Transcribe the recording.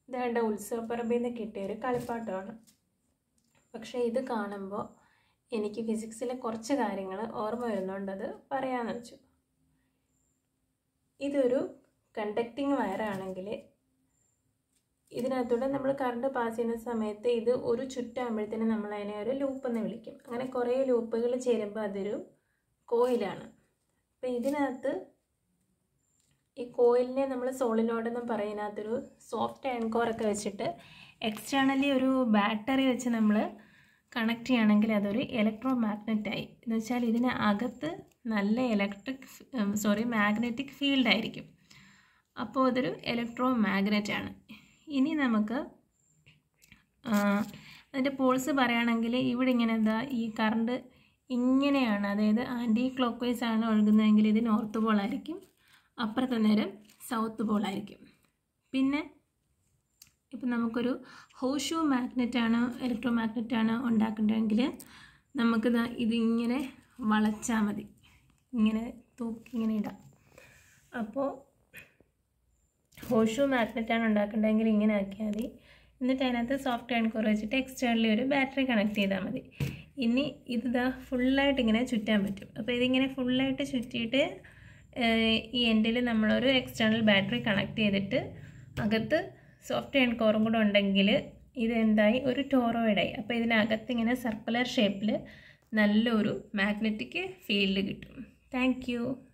ഇതേണ്ട ഉത്സവപ്പറമ്പിൽ നിന്ന് കിട്ടിയ ഒരു കളിപ്പാട്ടമാണ് പക്ഷേ ഇത് കാണുമ്പോൾ എനിക്ക് ഫിസിക്സിലെ കുറച്ച് കാര്യങ്ങൾ ഓർമ്മ വരുന്നുണ്ട് അത് പറയാമെന്ന് വെച്ചു ഇതൊരു കണ്ടക്റ്റിംഗ് വയറാണെങ്കിൽ ഇതിനകത്തൂടെ നമ്മൾ കറണ്ട് പാസ് ചെയ്യുന്ന സമയത്ത് ഇത് ഒരു ചുറ്റാകുമ്പോഴത്തേനും നമ്മൾ അതിനെ ഒരു ലൂപ്പ് എന്ന് വിളിക്കും അങ്ങനെ കുറേ ലൂപ്പുകൾ ചേരുമ്പോൾ അതൊരു കോയിലാണ് അപ്പം ഇതിനകത്ത് ഈ കോയിലിനെ നമ്മൾ സോളിനോഡ് എന്ന് പറയുന്നതിനകത്തൊരു സോഫ്റ്റ് അയൺ കോറൊക്കെ വെച്ചിട്ട് എക്സ്റ്റേണലി ഒരു ബാറ്ററി വെച്ച് നമ്മൾ കണക്ട് ചെയ്യുകയാണെങ്കിൽ അതൊരു ഇലക്ട്രോ മാഗ്നറ്റായി എന്ന് വെച്ചാൽ ഇതിന് അകത്ത് നല്ല ഇലക്ട്രിക് സോറി മാഗ്നറ്റിക് ഫീൽഡ് ആയിരിക്കും അപ്പോൾ അതൊരു ഇലക്ട്രോ മാഗ്നറ്റാണ് ഇനി നമുക്ക് അതിൻ്റെ പോൾസ് പറയുകയാണെങ്കിൽ ഇവിടെ ഇങ്ങനെ എന്താ ഈ കറണ്ട് ഇങ്ങനെയാണ് അതായത് ആൻറ്റി ക്ലോക്ക് വൈസ് ആണ് ഒഴുകുന്നതെങ്കിൽ ഇത് നോർത്ത് പോളായിരിക്കും അപ്പുറത്തെ നേരം സൗത്ത് പോളായിരിക്കും പിന്നെ ഇപ്പം നമുക്കൊരു ഹോഷു മാഗ്നറ്റാണ് ഇലക്ട്രോ മാഗ്നറ്റാണ് ഉണ്ടാക്കേണ്ടതെങ്കിൽ നമുക്ക് ഇതിങ്ങനെ വളച്ചാൽ മതി ഇങ്ങനെ തൂക്കി ഇങ്ങനെ ഇടാം അപ്പോൾ ഹോഷു മാഗ്നറ്റാണ് ഉണ്ടാക്കേണ്ടതെങ്കിൽ ഇങ്ങനെ ആക്കിയാൽ മതി എന്നിട്ട് അതിനകത്ത് സോഫ്റ്റ് അയൺ കോർ വെച്ചിട്ട് എക്സ്റ്റേണലി ഒരു ബാറ്ററി കണക്ട് ചെയ്താൽ മതി ഇനി ഇതിതാ ഫുള്ളായിട്ട് ഇങ്ങനെ ചുറ്റാൻ പറ്റും അപ്പോൾ ഇതിങ്ങനെ ഫുള്ളായിട്ട് ചുറ്റിയിട്ട് ഈ എൻഡിൽ നമ്മളൊരു എക്സ്റ്റേണൽ ബാറ്ററി കണക്ട് ചെയ്തിട്ട് അകത്ത് സോഫ്റ്റ് അയൺ കോറും കൂടെ ഉണ്ടെങ്കിൽ ഇതെന്തായി ഒരു ടോറോയിഡായി അപ്പോൾ ഇതിനകത്ത് ഇങ്ങനെ സർക്കുലർ ഷേപ്പിൽ നല്ലൊരു മാഗ്നറ്റിക് ഫീൽഡ് കിട്ടും താങ്ക്